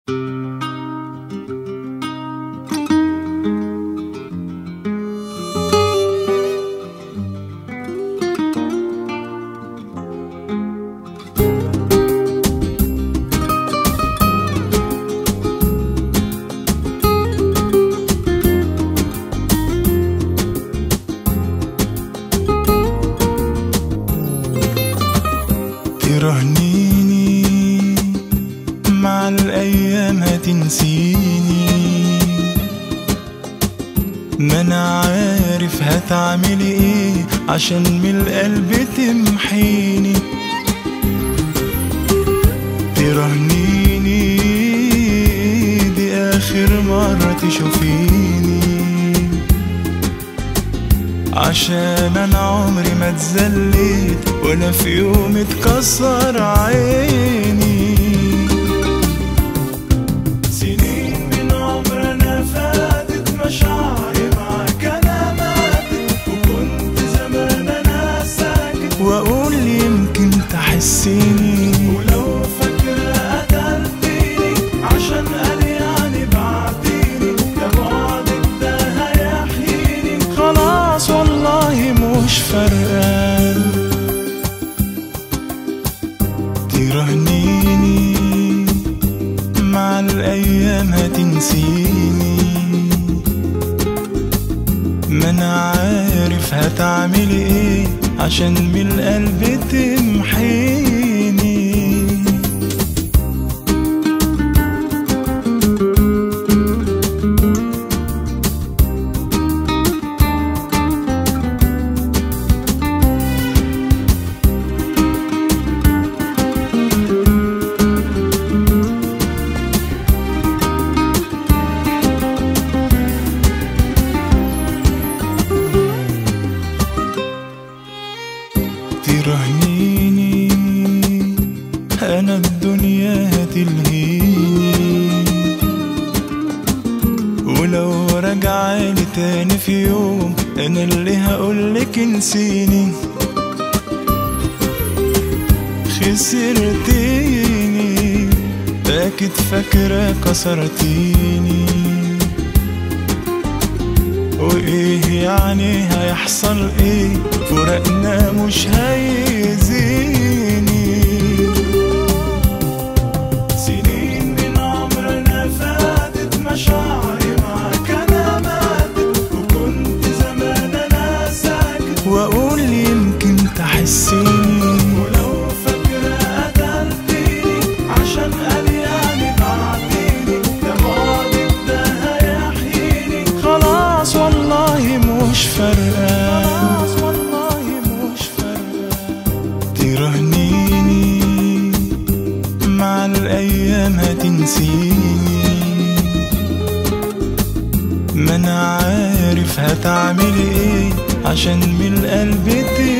ترهنيني مع الأيام هتنسيني ما أنا عارف هتعملي إيه عشان من القلب تمحيني ترهنيني دي آخر مرة تشوفيني عشان انا عمري ما اتذليت ولا في يوم اتكسر عيني سنين من عمرنا فاتت مشاعري معاك انا ماتت وكنت زمان انا ساكت واقول يمكن تحسيني ولو فاكرة قتلتيني عشان قال يعني بعتيني ده بعدك ده هيحييني خلاص والله مش فارقان ترهنيني مع الأيام هتنسيني ما أنا عارف هتعملي إيه عشان من القلب تمحيني ترهنيني انا الدنيا هتلهيني ولو رجعلي تاني في يوم انا اللي هقولك انسيني خسرتيني اكيد فاكرة كسرتيني وايه يعني هيحصل ايه فراقنا مش هيزيني سنين من عمرنا فاتت مشاعري معاك انا ماتت وكنت زمان انا ساكت واقول يمكن تحسيني ولو فاكرة قتلتيني عشان قال يعني بعتيني ده بعدك ده هيحييني خلاص والله مش فارقان خلاص والله مش فارقان ترهنيني مع الأيام هتنسيني ما أنا عارف هتعملي إيه عشان من القلب تمحيني